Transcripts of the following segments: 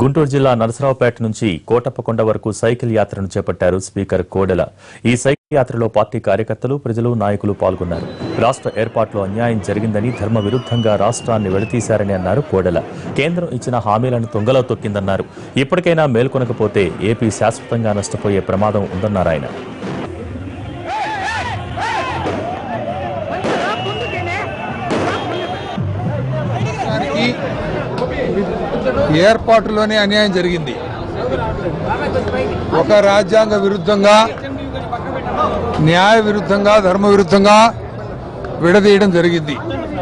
గుంటూరు జిల్లా నరసరావుపేట నుంచి కోటప్పకొండ వరకు సైకిల్ యాత్రను చేపట్టారు స్పీకర్ కోడెల ఈ సైకిల్ యాత్రలో పార్టీ కార్యకర్తలు ప్రజలు నాయకులు పాల్గొన్నారు రాష్ట్ర ఏర్పాట్లో అన్యాయం జరిగిందని ధర్మ విరుద్ధంగా రాష్ట్రాన్ని వెళతీశారని అన్నారు కోడెల కేంద్రం ఇచ్చిన హామీలను తుంగలో తొక్కిందన్నారు ఇప్పటికైనా మేల్కొనకపోతే ఏపీ శాశ్వతంగా నష్టపోయే ప్రమాదం ఉందన్నారు ఆయన రాష్ట్రానికి ఏర్పాటులోనే అన్యాయం జరిగింది ఒక రాజ్యాంగ విరుద్ధంగా న్యాయ విరుద్ధంగా ధర్మ విరుద్ధంగా విడదీయడం జరిగింది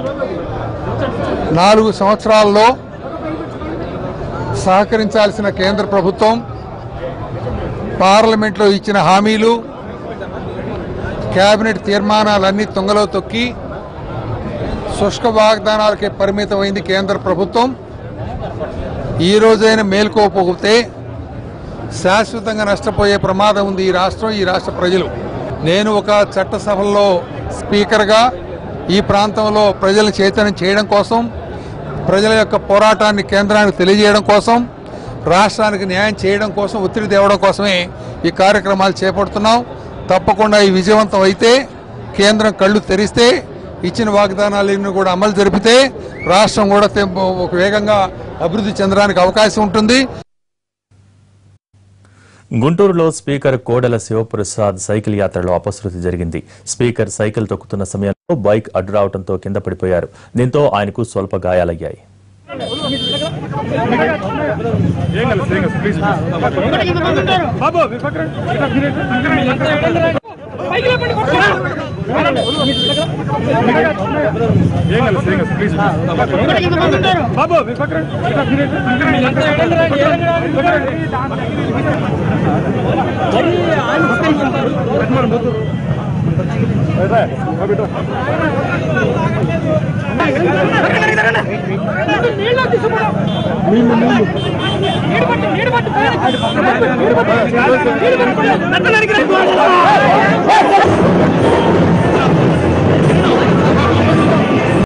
నాలుగు సంవత్సరాల్లో సహకరించాల్సిన కేంద్ర ప్రభుత్వం పార్లమెంట్లో ఇచ్చిన హామీలు కేబినెట్ తీర్మానాలన్నీ తుంగలో తొక్కి శుష్క వాగ్దానాలకే పరిమితమైంది కేంద్ర ప్రభుత్వం ఈ రోజైనా మేల్కోకపోతే శాశ్వతంగా నష్టపోయే ప్రమాదం ఉంది ఈ రాష్ట్రం ఈ రాష్ట్ర ప్రజలు నేను ఒక చట్టసభల్లో స్పీకర్గా ఈ ప్రాంతంలో ప్రజలను చైతన్యం చేయడం కోసం ప్రజల యొక్క పోరాటాన్ని కేంద్రానికి తెలియజేయడం కోసం రాష్ట్రానికి న్యాయం చేయడం కోసం ఒత్తిడి తేవడం కోసమే ఈ కార్యక్రమాలు చేపడుతున్నాం తప్పకుండా ఈ విజయవంతం అయితే కేంద్రం కళ్ళు తెరిస్తే ఇచ్చిన వాగ్దానాలను కూడా అమలు జరిపితే రాష్ట్రం కూడా తె- ఒక వేగంగా అభివృద్ధి చెందడానికి అవకాశం ఉంటుంది గుంటూరులో స్పీకర్ కోడెల శివప్రసాద్ సైకిల్ యాత్రలో అపశృతి జరిగింది స్పీకర్ సైకిల్ తొక్కుతున్న సమయంలో బైక్ అడ్డు రావడంతో కింద పడిపోయారు దీంతో ఆయనకు స్వల్ప గాయాలయ్యాయి నీళ్ళు